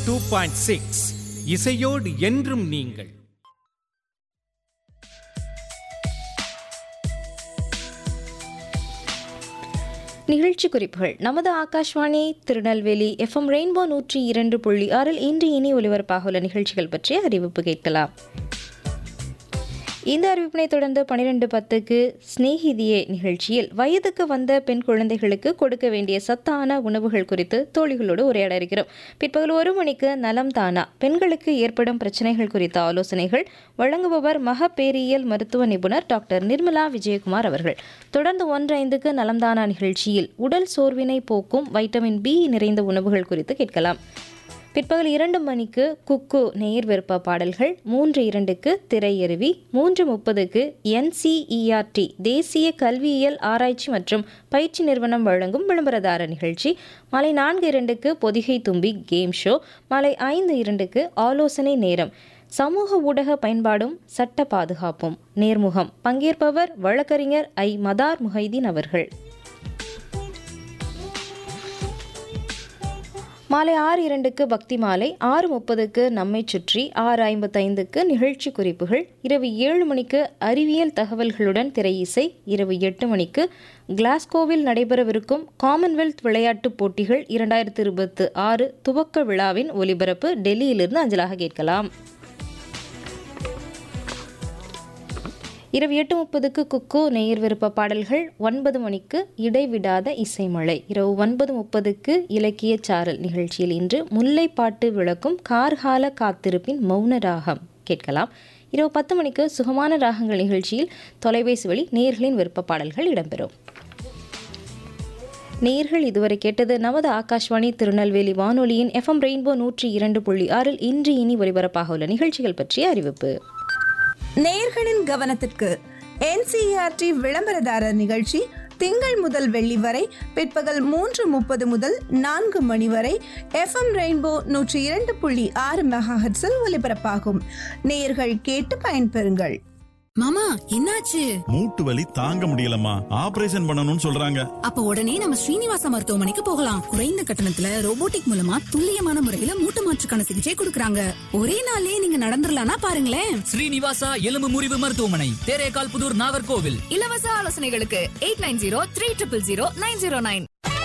two point six இசையோடு என்றும் நீங்கள் நிகழ்ச்சி குறிப்புகள் நமது ஆகாஷ்வாணி திருநெல்வேலி எஃப்எம் ரெயின்போ நூற்றி இரண்டு புள்ளி ஆறில் இன்று இனி ஒலிபரப்பாக உள்ள நிகழ்ச்சிகள் பற்றிய அறிவிப்பு கேட்கலாம் இந்த அறிவிப்பினை தொடர்ந்து பனிரெண்டு பத்துக்கு ஸ்நேகிதியே நிகழ்ச்சியில் வயதுக்கு வந்த பெண் குழந்தைகளுக்கு கொடுக்க வேண்டிய சத்தான உணவுகள் குறித்து தோழிகளோடு உரையாட இருக்கிறோம் பிற்பகல் ஒரு மணிக்கு நலம் தானா பெண்களுக்கு ஏற்படும் பிரச்சனைகள் குறித்த ஆலோசனைகள் வழங்குபவர் மகப்பேரியல் மருத்துவ நிபுணர் டாக்டர் நிர்மலா விஜயகுமார் அவர்கள் தொடர்ந்து ஒன்றைந்துக்கு நலம்தானா நிகழ்ச்சியில் உடல் சோர்வினை போக்கும் வைட்டமின் பி நிறைந்த உணவுகள் குறித்து கேட்கலாம் பிற்பகல் இரண்டு மணிக்கு குக்கு நேர் விருப்ப பாடல்கள் மூன்று இரண்டுக்கு திரையருவி மூன்று முப்பதுக்கு என்சிஇஆர்டி தேசிய கல்வியியல் ஆராய்ச்சி மற்றும் பயிற்சி நிறுவனம் வழங்கும் விளம்பரதார நிகழ்ச்சி மாலை நான்கு இரண்டுக்கு பொதிகை தும்பி கேம் ஷோ மாலை ஐந்து இரண்டுக்கு ஆலோசனை நேரம் சமூக ஊடக பயன்பாடும் சட்ட பாதுகாப்பும் நேர்முகம் பங்கேற்பவர் வழக்கறிஞர் ஐ மதார் முஹைதீன் அவர்கள் மாலை ஆறு இரண்டுக்கு பக்தி மாலை ஆறு முப்பதுக்கு நம்மை சுற்றி ஆறு ஐம்பத்தைந்துக்கு நிகழ்ச்சி குறிப்புகள் இரவு ஏழு மணிக்கு அறிவியல் தகவல்களுடன் திரை இசை இரவு எட்டு மணிக்கு கிளாஸ்கோவில் நடைபெறவிருக்கும் காமன்வெல்த் விளையாட்டுப் போட்டிகள் இரண்டாயிரத்து இருபத்து ஆறு துவக்க விழாவின் ஒலிபரப்பு டெல்லியிலிருந்து அஞ்சலாக கேட்கலாம் இரவு எட்டு முப்பதுக்கு குக்கு நேயர் விருப்ப பாடல்கள் ஒன்பது மணிக்கு இடைவிடாத இசைமழை இரவு ஒன்பது முப்பதுக்கு இலக்கிய சாரல் நிகழ்ச்சியில் இன்று முல்லைப்பாட்டு விளக்கும் கார்கால காத்திருப்பின் மௌன ராகம் கேட்கலாம் இரவு பத்து மணிக்கு சுகமான ராகங்கள் நிகழ்ச்சியில் தொலைபேசி வழி நேர்களின் விருப்ப பாடல்கள் இடம்பெறும் நேர்கள் இதுவரை கேட்டது நமது ஆகாஷ்வாணி திருநெல்வேலி வானொலியின் எஃப்எம் ரெயின்போ நூற்றி இரண்டு புள்ளி ஆறில் இன்று இனி ஒலிபரப்பாக உள்ள நிகழ்ச்சிகள் பற்றிய அறிவிப்பு நேயர்களின் கவனத்திற்கு என்சிஆர்டி விளம்பரதாரர் நிகழ்ச்சி திங்கள் முதல் வெள்ளி வரை பிற்பகல் மூன்று முப்பது முதல் நான்கு மணி வரை எஃப்எம் ரெயின்போ நூற்றி இரண்டு புள்ளி ஆறு மெகாஹெட்ஸில் ஒலிபரப்பாகும் நேயர்கள் கேட்டு பயன்பெறுங்கள் மாமா என்னாச்சு மூட்டு வலி தாங்க முடியலம்மா ஆபரேஷன் பண்ணணும்னு சொல்றாங்க அப்ப உடனே நம்ம ஸ்ரீனிவாச மருத்துவமனைக்கு போகலாம் குறைந்த கட்டணத்துல ரோபோட்டிக் மூலமா துல்லியமான முறையில மூட்டு மாற்றுக்கான சிகிச்சை கொடுக்கறாங்க ஒரே நாள்லயே நீங்க நடந்துடலாம்னா பாருங்களேன் ஸ்ரீனிவாசா எலும்பு முறிவு மருத்துவமனை தேரேகால் புதூர் நாகர்கோவில் இலவச ஆலோசனைகளுக்கு eight nine zero three triple zero nine zero nine